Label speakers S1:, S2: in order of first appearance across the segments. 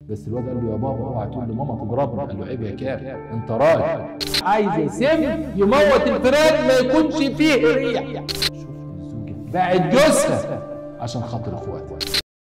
S1: بس الواد قال له يا بابا اوعى تقول لماما تضربني قال له عيب يا كام انت راجل عايز يسم يموت الفراخ ما يكونش فيه ريح شفت الزوجه باعت جوزها عشان خاطر اخواتها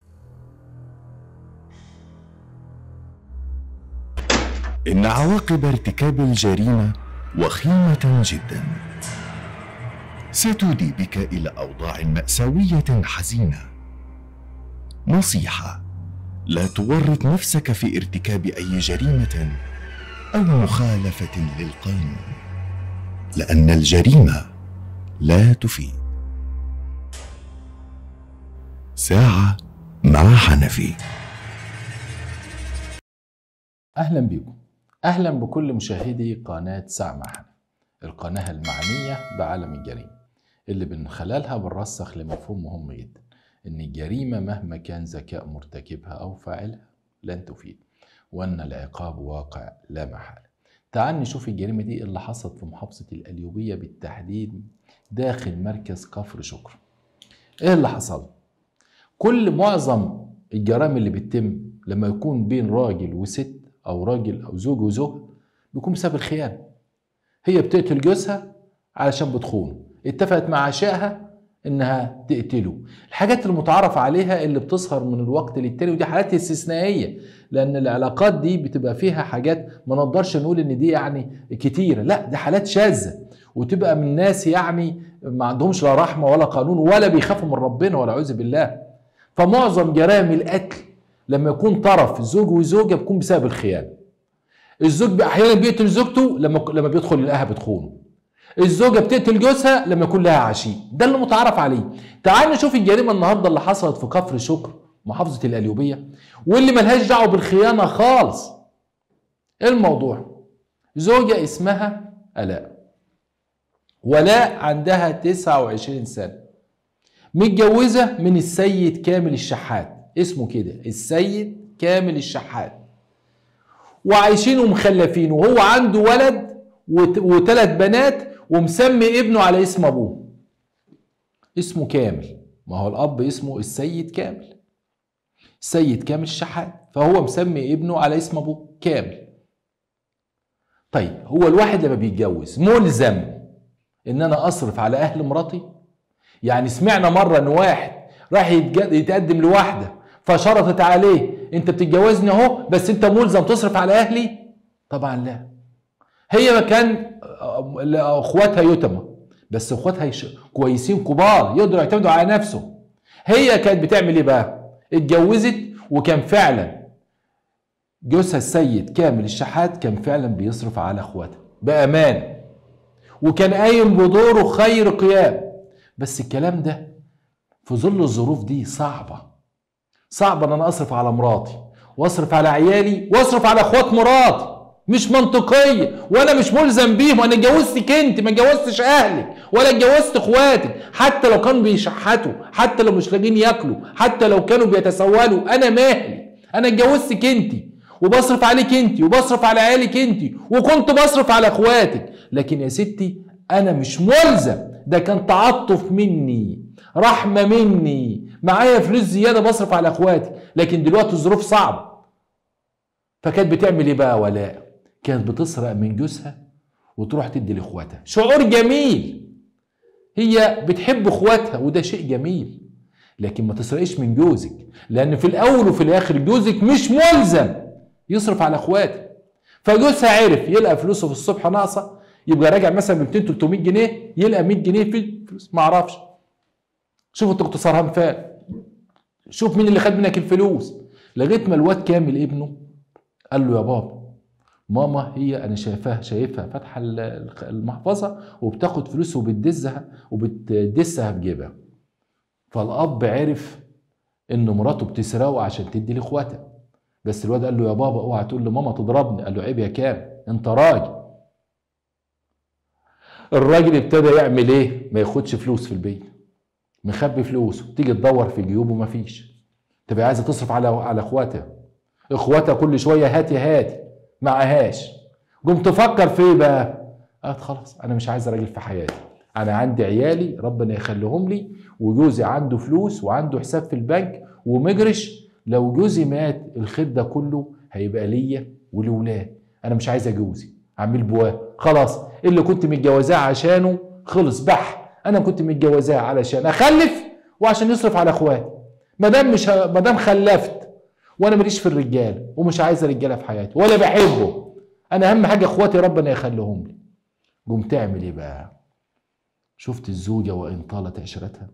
S2: إن عواقب ارتكاب الجريمة وخيمة جدا ستودي بك إلى أوضاع مأساوية حزينة نصيحة لا تورط نفسك في ارتكاب أي جريمة أو مخالفة للقانون لأن الجريمة لا تفيد ساعة مع حنفي
S1: اهلا بكم اهلا بكل مشاهدي قناه ساعه مع حنفي القناه المعنيه بعالم الجريمه اللي من خلالها بنرسخ لمفهوم مهم جدا ان الجريمه مهما كان ذكاء مرتكبها او فاعلها لن تفيد وان العقاب واقع لا محاله تعال نشوف الجريمه دي اللي حصلت في محافظه القليوبيه بالتحديد داخل مركز كفر شكر ايه اللي حصل كل معظم الجرائم اللي بتتم لما يكون بين راجل وست او راجل او زوج وزوج بيكون بسبب الخيانه هي بتقتل جوزها علشان بتخونه اتفقت مع عشائها انها تقتله الحاجات المتعارف عليها اللي بتظهر من الوقت للتاني ودي حالات استثنائيه لان العلاقات دي بتبقى فيها حاجات ما نقدرش نقول ان دي يعني كتيره لا دي حالات شاذه وتبقى من ناس يعني ما عندهمش لا رحمه ولا قانون ولا بيخافوا من ربنا ولا اعوذ بالله فمعظم جرائم القتل لما يكون طرف زوج وزوجه بيكون بسبب الخيانه الزوج احيانا بيقتل زوجته لما لما بيدخل يلاقيها بتخونه الزوجه بتقتل جوزها لما يكون لها عشيق ده اللي متعارف عليه تعال نشوف الجريمه النهارده اللي حصلت في كفر شكر محافظه القليوبيه واللي ملهاش دعوه بالخيانه خالص ايه الموضوع زوجه اسمها الاء ولاء عندها 29 سنه متجوزه من السيد كامل الشحات اسمه كده السيد كامل الشحات وعايشين ومخلفين وهو عنده ولد وثلاث بنات ومسمي ابنه على اسم ابوه اسمه كامل ما هو الاب اسمه السيد كامل السيد كامل الشحات فهو مسمي ابنه على اسم ابوه كامل طيب هو الواحد لما بيتجوز ملزم ان انا اصرف على اهل مراتي يعني سمعنا مره ان واحد راح يتقدم لواحده فشرطت عليه انت بتتجوزني اهو بس انت ملزم تصرف على اهلي طبعا لا هي كان اخواتها يتمى بس اخواتها كويسين كبار يقدروا يعتمدوا على نفسهم هي كانت بتعمل ايه بقى اتجوزت وكان فعلا جوزها السيد كامل الشحات كان فعلا بيصرف على اخواتها بامان وكان قايم بدوره خير قيام بس الكلام ده في ظل الظروف دي صعبه صعب ان انا اصرف على مراتي واصرف على عيالي واصرف على اخوات مراتي مش منطقية وانا مش ملزم بيهم انا اتجوزتك انت ما اتجوزتش اهلك ولا اتجوزت اخواتك حتى لو كانوا بيشحتوا حتى لو مش لاقيين ياكلوا حتى لو كانوا بيتسولوا انا مالي انا اتجوزتك انت وبصرف عليك انت وبصرف على عيالك انت وكنت بصرف على اخواتك لكن يا ستي انا مش ملزم ده كان تعاطف مني رحمة مني معايا فلوس زيادة بصرف على اخواتي لكن دلوقتي الظروف صعبة فكانت بتعمل ايه بقى ولاء كانت بتسرق من جوزها وتروح تدي لاخواتها شعور جميل هي بتحب اخواتها وده شيء جميل لكن ما تسرقش من جوزك لان في الاول وفي الاخر جوزك مش ملزم يصرف على اخواتك فجوزها عرف يلقى فلوسه في الصبح ناقصه يبقى راجع مثلا ب 200 300 جنيه يلقى 100 جنيه في الفلوس ما اعرفش شوف انت كنت سهران فين شوف مين اللي خد منك الفلوس لغايه ما الواد كامل ابنه قال له يا بابا ماما هي انا شايفاها شايفها فاتحه المحفظه وبتاخد فلوس وبتدزها وبتدسها في جيبها فالاب عرف ان مراته بتسرقه عشان تدي لاخواتها بس الواد قال له يا بابا اوعى تقول لماما تضربني قال له عيب يا كام انت راجل الراجل ابتدى يعمل ايه ما ياخدش فلوس في البيت مخبي فلوسه تيجي تدور في جيوبه مفيش تبقى عايزه تصرف على على اخواتها اخواتها كل شويه هاتي هاتي معهاش قمت تفكر في ايه بقى قالت خلاص انا مش عايز راجل في حياتي انا عندي عيالي ربنا يخليهم لي وجوزي عنده فلوس وعنده حساب في البنك ومجرش لو جوزي مات الخير ده كله هيبقى ليا ولولاد انا مش عايزه جوزي اعمل بواه خلاص اللي كنت متجوزاه عشانه خلص بح انا كنت متجوزاه علشان اخلف وعشان يصرف على اخواتي ما دام مش ما دام خلفت وانا ماليش في الرجاله ومش عايز رجاله في حياتي ولا بحبه انا اهم حاجه اخواتي ربنا يخليهم لي قوم تعمل ايه بقى شفت الزوجه وان طالت عشرتها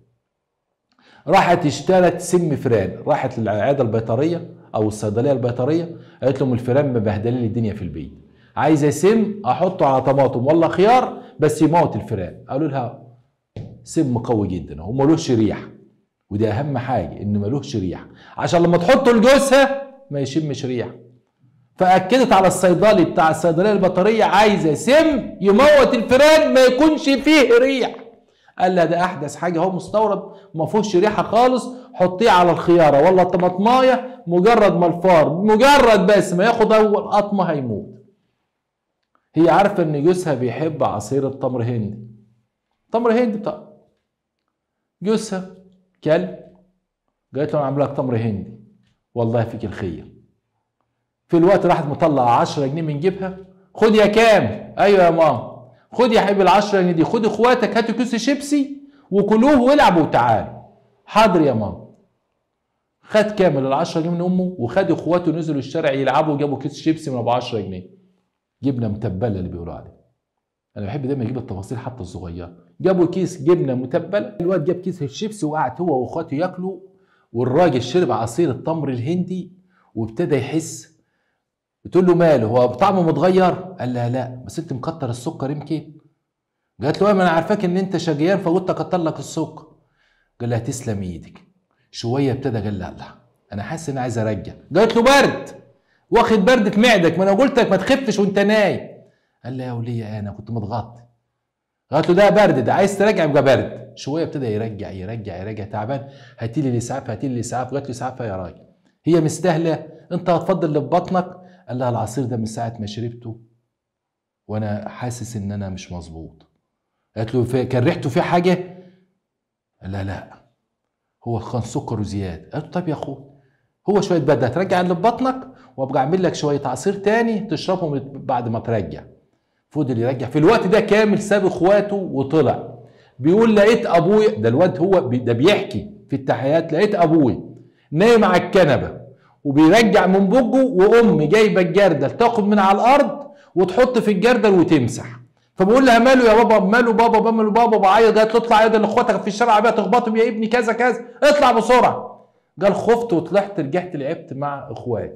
S1: راحت اشترت سم فران راحت للعياده البيطريه او الصيدليه البيطريه قالت لهم الفيران مبهدلين لي الدنيا في البيت عايزه سم احطه على طماطم ولا خيار بس يموت الفيران قالوا لها سم قوي جدا هو ملوش ريحه ودي اهم حاجه ان ملوش ريحه عشان لما تحطه لجوزها ما يشمش ريحه فاكدت على الصيدلي بتاع الصيدليه البيطريه عايزه سم يموت الفيران ما يكونش فيه ريح قال لها ده احدث حاجه هو مستورد ما فيهوش ريحه خالص حطيه على الخياره ولا الطماطمايه مجرد ما الفار مجرد بس ما ياخد اول قطمه هيموت هي عارفه ان جوزها بيحب عصير التمر هندي تمر هندي بتاع جوزها كلب قالت له انا عامل لك تمر هندي والله فيك الخير في الوقت راحت مطلعه 10 جنيه من جيبها خد يا كام ايوه يا ماما خد يا حبيبي ال 10 جنيه دي خد اخواتك هاتوا كيس شيبسي وكلوه والعبوا وتعالوا حاضر يا ماما خد كامل ال 10 جنيه من امه وخد اخواته نزلوا الشارع يلعبوا وجابوا كيس شيبسي من ابو 10 جنيه جبنه متبله اللي بيقولوا عليه انا بحب دايما اجيب التفاصيل حتى الصغيره جابوا كيس جبنه متبله الواد جاب كيس الشيبسي وقعد هو واخواته ياكلوا والراجل شرب عصير التمر الهندي وابتدى يحس بتقول له ماله هو طعمه متغير قال لها لا بس انت مكتر السكر يمكن قالت له ايه ما انا عارفاك ان انت شجيان فقلت اكتر لك السكر قال لها تسلم ايدك شويه ابتدى قال لها لا انا حاسس ان عايز ارجع قالت له برد واخد برد في معدك ما انا قلت لك ما تخفش وانت نايم قال لها يا وليه انا كنت متغطي قالت له ده برد ده عايز ترجع يبقى برد شويه ابتدى يرجع يرجع يرجع تعبان هاتي لي الاسعاف هاتي لي الاسعاف قالت له اسعافها يا راجل هي مستاهله انت هتفضل اللي في بطنك قال لها العصير ده من ساعه ما شربته وانا حاسس ان انا مش مظبوط قالت له في- كان ريحته فيه حاجه قال لها لا هو كان سكره زياده قالت له طب يا اخو هو شويه برد هترجع اللي في بطنك وابقى اعمل لك شويه عصير تاني تشربهم بعد ما ترجع فضل يرجع في الوقت ده كامل ساب اخواته وطلع بيقول لقيت ابويا ده الواد هو بي ده بيحكي في التحيات لقيت ابويا نايم على الكنبه وبيرجع من بوجه وامي جايبه الجردل تاخد من على الارض وتحط في الجردل وتمسح فبقول لها ماله يا بابا ماله بابا ماله بابا بعيط قالت له اطلع يا ده لاخواتك في الشارع عبيه تخبطهم يا ابني كذا كذا اطلع بسرعه قال خفت وطلعت رجعت لعبت مع اخواتي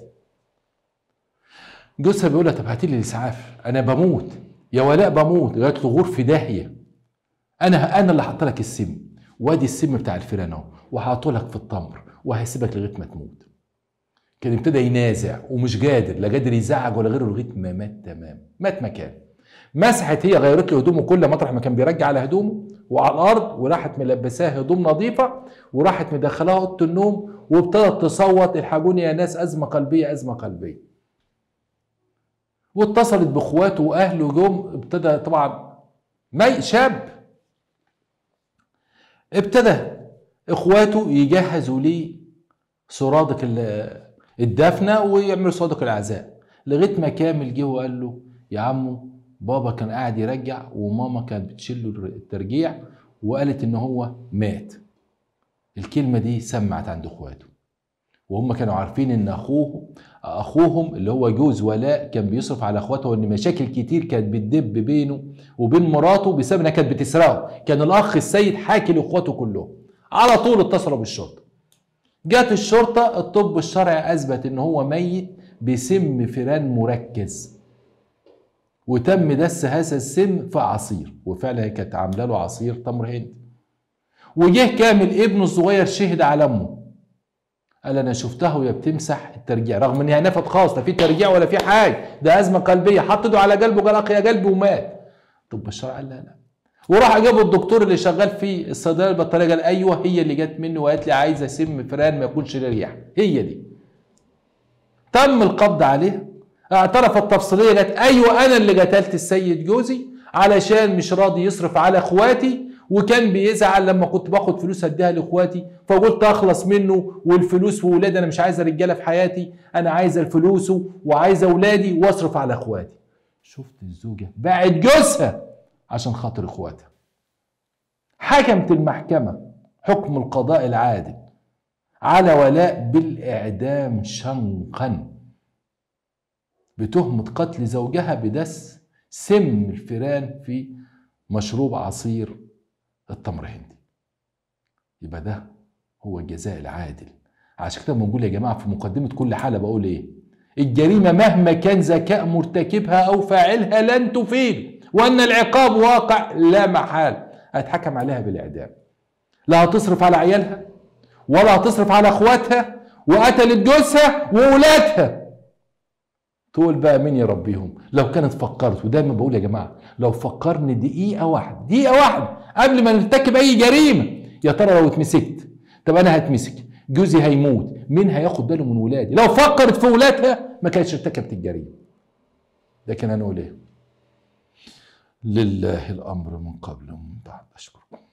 S1: جوزها بيقول لها طب هاتي لي الاسعاف انا بموت يا ولاء بموت قالت له غور في داهيه انا انا اللي حاطه لك السم وادي السم بتاع الفيران اهو وهحطه لك في التمر وهيسيبك لغايه ما تموت كان ابتدى ينازع ومش قادر لا قادر يزعج ولا غيره لغايه ما مات تمام مات مكان مسحت هي غيرت له هدومه كل مطرح ما كان بيرجع على هدومه وعلى الارض وراحت ملبساه هدوم نظيفه وراحت مدخلاه اوضه النوم وابتدت تصوت الحقوني يا ناس ازمه قلبيه ازمه قلبيه واتصلت باخواته واهله جم ابتدى طبعا مي شاب ابتدى اخواته يجهزوا ليه سرادق ال- الدفنه ويعملوا سرادق العزاء لغايه ما كامل جه وقال له يا عمو بابا كان قاعد يرجع وماما كانت بتشيل له الترجيع وقالت ان هو مات الكلمه دي سمعت عند اخواته وهم كانوا عارفين ان اخوه اخوهم اللي هو جوز ولاء كان بيصرف على اخواته وان مشاكل كتير كانت بتدب بينه وبين مراته بسبب انها كانت بتسرقه كان الاخ السيد حاكي لاخواته كلهم على طول اتصلوا بالشرطه جت الشرطه الطب الشرعي اثبت ان هو ميت بسم فيران مركز وتم دس هذا السم في عصير وفعلا هي كانت عامله له عصير تمر هندي وجه كامل ابنه الصغير شهد على امه قال انا شفتها وهي بتمسح الترجيع رغم ان هي نفت خاص لا في ترجيع ولا في حاجه ده ازمه قلبيه حط ايده على قلبه قال اخي يا قلبي ومات طب الشرع قال لا لا وراح جابوا الدكتور اللي شغال في الصيدليه البطاريه قال ايوه هي اللي جت مني وقالت لي عايزه سم فران ما يكونش له ريحه هي دي تم القبض عليها اعترفت تفصيليه قالت ايوه انا اللي قتلت السيد جوزي علشان مش راضي يصرف على اخواتي وكان بيزعل لما كنت باخد فلوس اديها لاخواتي فقلت اخلص منه والفلوس واولادي انا مش عايزه رجاله في حياتي انا عايزه الفلوس وعايزه اولادي واصرف على اخواتي شفت الزوجه باعت جوزها عشان خاطر اخواتها حكمت المحكمه حكم القضاء العادل على ولاء بالاعدام شنقا بتهمه قتل زوجها بدس سم الفيران في مشروب عصير التمر هندي يبقى ده هو الجزاء العادل عشان كده بنقول يا جماعه في مقدمه كل حاله بقول ايه الجريمه مهما كان ذكاء مرتكبها او فاعلها لن تفيد وان العقاب واقع لا محال هيتحكم عليها بالاعدام لا هتصرف على عيالها ولا هتصرف على اخواتها وقتلت جوزها واولادها تقول بقى مين يربيهم لو كانت فكرت ودايما بقول يا جماعه لو فكرني دقيقه واحده دقيقه واحده قبل ما نرتكب اي جريمه يا ترى لو اتمسكت طب انا هتمسك جوزي هيموت مين هياخد باله من ولادي لو فكرت في ولادها ما كانتش ارتكبت الجريمه لكن هنقول ايه لله الامر من قبل ومن بعد اشكركم